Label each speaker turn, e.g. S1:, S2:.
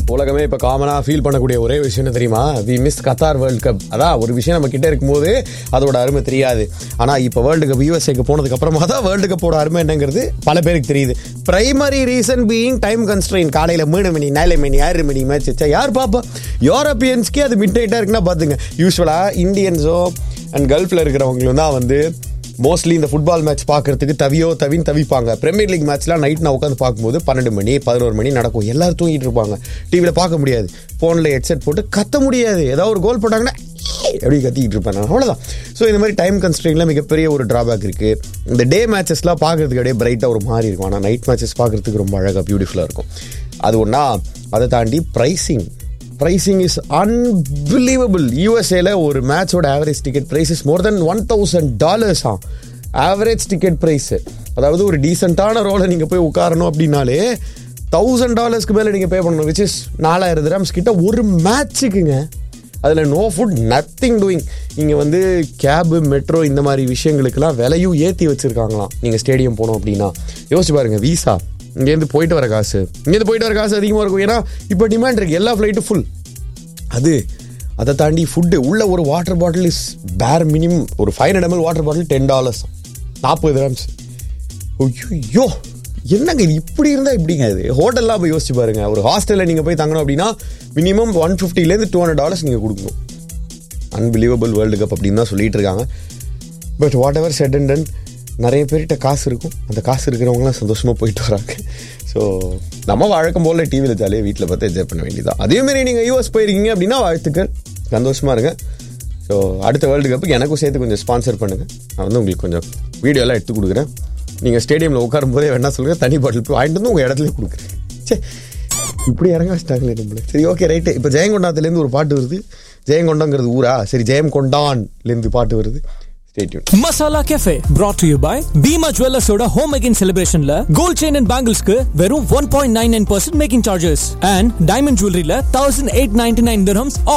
S1: உலகமே இப்போ காமனாக ஃபீல் பண்ணக்கூடிய ஒரே விஷயம் என்ன தெரியுமா we miss Qatar world cup அதான் ஒரு விஷயம் நம்ம கிட்ட இருக்கும்போது அதோட அருமை தெரியாது ஆனால் இப்போ வேர்ல்டு கப் யூஎஸ்ஏக்கு போனதுக்கு அப்புறமா தான் வேர்ல்டு கப்போட அருமை என்னங்கிறது பல பேருக்கு தெரியுது primary reason being time constraint காலையில் மூணு மணி நாலு மணி ஆறு மணி மேட்ச் வச்சா யார் பார்ப்பா யூரோப்பியன்ஸ்க்கே அது மிட் நைட்டாக இருக்குன்னா பார்த்துங்க யூஸ்வலாக இந்தியன்ஸோ அண்ட் கல்ஃபில் இருக்கிறவங்களும் தான் வந்து மோஸ்ட்லி இந்த ஃபுட்பால் மேட்ச் பார்க்கறதுக்கு தவியோ தவின்னு தவிப்பாங்க பிரீமியர் லீக் மேட்ச்லாம் நைட் நான் உட்காந்து பார்க்கும்போது பன்னெண்டு மணி பதினோரு மணி நடக்கும் எல்லாரும் தூங்கிட்டு இருப்பாங்க டிவியில் பார்க்க முடியாது ஃபோனில் ஹெட்செட் போட்டு கத்த முடியாது ஏதாவது ஒரு கோல் போட்டாங்கன்னா எப்படி கத்திக்கிட்டு இருப்பேன் நான் அவ்வளோதான் ஸோ இந்த மாதிரி டைம் கன்ஸ்ட்ரெயினில் மிகப்பெரிய ஒரு ட்ராபேக் இருக்குது இந்த டே மேட்சஸ்லாம் பார்க்கறதுக்கு அப்படியே பிரைட்டாக ஒரு மாதிரி இருக்கும் ஆனால் நைட் மேட்சஸ் பார்க்கறதுக்கு ரொம்ப அழகாக பியூட்டிஃபுல்லாக இருக்கும் அது ஒன்றா அதை தாண்டி ப்ரைஸிங் ப்ரைசிங் இஸ் அன்பிலீவபிள் யூஎஸ்ஏல ஒரு மேட்சோட average ticket price is more than one thousand dollars ah average ticket price அதாவது ஒரு டீசெண்டான ரோலை நீங்கள் போய் உட்காரணும் அப்படின்னாலே தௌசண்ட் டாலர்ஸ்க்கு மேலே நீங்கள் பே பண்ணணும் விச் இஸ் நாலாயிரம் கிராம்ஸ் கிட்ட ஒரு மேட்ச்சுக்குங்க அதில் நோ ஃபுட் நத்திங் டூயிங் இங்கே வந்து கேபு மெட்ரோ இந்த மாதிரி விஷயங்களுக்கெல்லாம் விலையும் ஏற்றி வச்சுருக்காங்களாம் நீங்கள் ஸ்டேடியம் போனோம் அப்படின்னா யோசிச்சு பாருங்கள் வீசா இங்கேருந்து போயிட்டு வர காசு இங்கேருந்து போயிட்டு வர காசு அதிகமாக இருக்கும் ஏன்னா இப்போ டிமாண்ட் இருக்குது எல்லா ஃப்ளைட்டும் ஃபுல் அது அதை தாண்டி ஃபுட்டு உள்ள ஒரு water bottle is bare minimum ஒரு five hundred ML water bottle ten dollars நாற்பது கிராம்ஸ் ஐயோ என்னங்க இது இப்படி இருந்தால் இப்படிங்க இது ஹோட்டல்லாம் போய் யோசிச்சு பாருங்க ஒரு ஹாஸ்டலில் நீங்கள் போய் தங்கணும் அப்படின்னா மினிமம் ஒன் ஃபிஃப்டிலேருந்து டூ ஹண்ட்ரட் டாலர்ஸ் நீங்கள் கொடுக்கணும் அன்பிலீவபிள் வேர்ல்டு கப் அப்படின்னு தான் சொல்லிட்டு இருக்காங்க but whatever said and done நிறைய பேர்கிட்ட காசு இருக்கும் அந்த காசு இருக்கிறவங்களாம் சந்தோஷமாக போயிட்டு வராங்க ஸோ நம்ம வழக்கம் போல் டிவியில் ஜாலியாக வீட்டில் பார்த்து என்ஜாய் பண்ண வேண்டியதான் அதேமாரி நீங்கள் யூஎஸ் போயிருக்கீங்க அப்படின்னா வாழ்த்துக்கள் சந்தோஷமாக இருங்க ஸோ அடுத்த வேர்ல்டு கப்புக்கு எனக்கும் சேர்த்து கொஞ்சம் ஸ்பான்சர் பண்ணுங்கள் நான் வந்து உங்களுக்கு கொஞ்சம் வீடியோலாம் எடுத்து கொடுக்குறேன் நீங்கள் ஸ்டேடியமில் உட்காரும் போதே வேணா சொல்லுங்கள் தனி பாட்டில் போய் வாங்கிட்டு வந்து உங்கள் இடத்துல கொடுக்குறேன் சே இப்படி இறங்க வச்சிட்டாங்களே நம்மள சரி ஓகே ரைட்டு இப்போ ஜெயங்கொண்டாத்துலேருந்து ஒரு பாட்டு வருது ஜெயங்கொண்டங்கிறது ஊரா சரி ஜெயம் கொண்டான்லேருந்து பாட்டு வருது stay tuned
S2: masala cafe brought to you by Bheema ஜுவல்லர்ஸோட ஹோம் மேக்கிங் செலிப்ரேஷன்ல கோல்ட் செயின் அண்ட் பேங்கிள்ஸ்க்கு வெறும் one point nine nine percent making charges and diamond ஜுவல்லரியில தௌசண்ட் எயிட் நைன்டி நைன்